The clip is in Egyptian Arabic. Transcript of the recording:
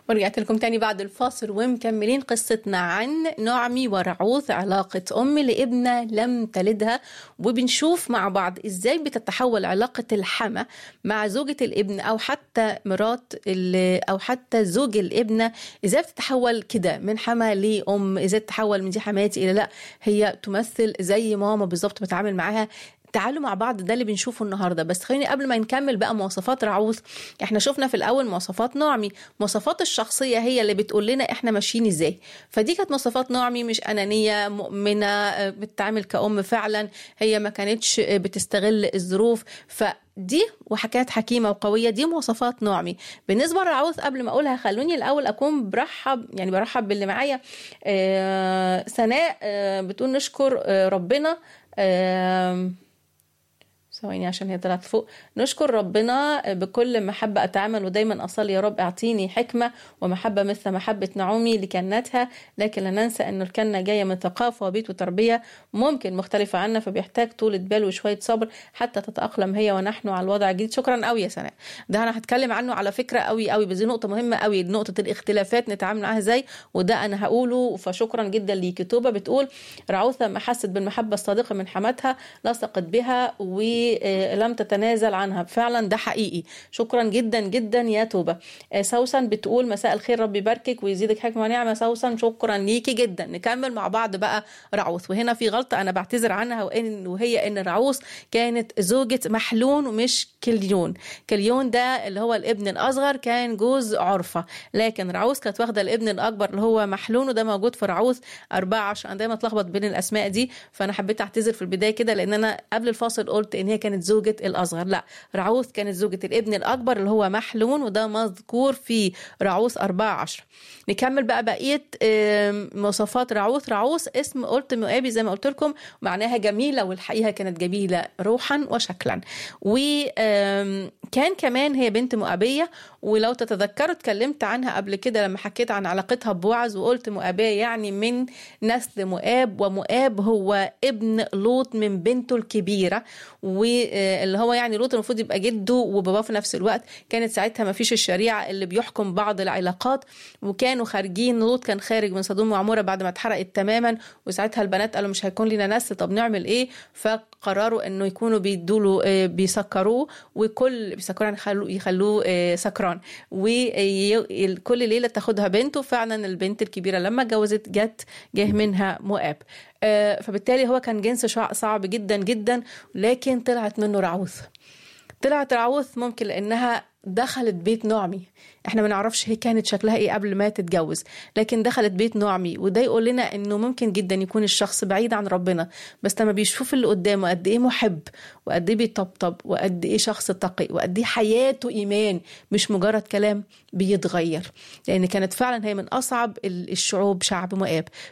ورجعت لكم تاني بعد الفاصل ومكملين قصتنا عن نعمي ورعوث علاقة أم لابنة لم تلدها وبنشوف مع بعض إزاي بتتحول علاقة الحما مع زوجة الابن أو حتى مرات أو حتى زوج الابنة إزاي بتتحول كده من حما لأم إزاي تتحول من دي حماتي إلى لا هي تمثل زي ماما بالظبط بتعامل معاها تعالوا مع بعض ده اللي بنشوفه النهارده بس خليني قبل ما نكمل بقى مواصفات رعوث احنا شفنا في الاول مواصفات نعمي مواصفات الشخصيه هي اللي بتقول لنا احنا ماشيين ازاي فدي كانت مواصفات نعمي مش انانيه مؤمنه بتتعامل كأم فعلا هي ما كانتش بتستغل الظروف ف دي وحكايات حكيمة وقوية دي مواصفات نعمي بالنسبة لرعوث قبل ما أقولها خلوني الأول أكون برحب يعني برحب باللي معايا آه سناء آه بتقول نشكر آه ربنا آه ثواني عشان هي طلعت فوق نشكر ربنا بكل محبة أتعامل ودايما أصلي يا رب أعطيني حكمة ومحبة مثل محبة نعومي لكنتها لكن لا ننسى أن الكنة جاية من ثقافة وبيت وتربية ممكن مختلفة عنا فبيحتاج طولة بال وشوية صبر حتى تتأقلم هي ونحن على الوضع الجديد شكرا قوي يا سناء ده أنا هتكلم عنه على فكرة قوي قوي بس دي نقطة مهمة قوي نقطة الاختلافات نتعامل معاها ازاي وده أنا هقوله فشكرا جدا ليكي توبة بتقول رعوثة ما حست بالمحبة الصادقة من حماتها لصقت بها و لم تتنازل عنها فعلا ده حقيقي شكرا جدا جدا يا توبه سوسن بتقول مساء الخير ربي يباركك ويزيدك حكمه ونعمه سوسن شكرا ليكي جدا نكمل مع بعض بقى رعوث وهنا في غلطه انا بعتذر عنها وان وهي ان رعوث كانت زوجة محلون ومش كليون كليون ده اللي هو الابن الاصغر كان جوز عرفه لكن رعوث كانت واخده الابن الاكبر اللي هو محلون وده موجود في رعوث 14 انا دايما اتلخبط بين الاسماء دي فانا حبيت اعتذر في البدايه كده لان انا قبل الفاصل قلت ان هي كانت زوجة الأصغر لا رعوث كانت زوجة الابن الأكبر اللي هو محلون وده مذكور في رعوث 14 نكمل بقى بقية مواصفات رعوث رعوث اسم قلت مؤابي زي ما قلت لكم معناها جميلة والحقيقة كانت جميلة روحا وشكلا وكان كمان هي بنت مؤابية ولو تتذكروا اتكلمت عنها قبل كده لما حكيت عن علاقتها بوعز وقلت مؤابية يعني من نسل مؤاب ومؤاب هو ابن لوط من بنته الكبيرة واللي هو يعني لوط المفروض يبقى جده وباباه في نفس الوقت كانت ساعتها ما فيش الشريعة اللي بيحكم بعض العلاقات وكانوا خارجين لوط كان خارج من صدوم وعمورة بعد ما اتحرقت تماما وساعتها البنات قالوا مش هيكون لنا نسل طب نعمل ايه فقرروا انه يكونوا بيدوا بيسكروه وكل بيسكروه يعني يخلوه, يخلوه سكران وكل ليله تاخدها بنته فعلا البنت الكبيره لما اتجوزت جت جه منها مؤاب فبالتالي هو كان جنس صعب جدا جدا لكن طلعت منه رعوث طلعت رعوث ممكن لانها دخلت بيت نعمي احنا ما نعرفش هي كانت شكلها ايه قبل ما تتجوز لكن دخلت بيت نعمي وده يقول لنا انه ممكن جدا يكون الشخص بعيد عن ربنا بس لما بيشوف اللي قدامه قد ايه محب وقد ايه بيطبطب وقد ايه شخص تقي وقد ايه حياته ايمان مش مجرد كلام بيتغير لان كانت فعلا هي من اصعب الشعوب شعب مؤاب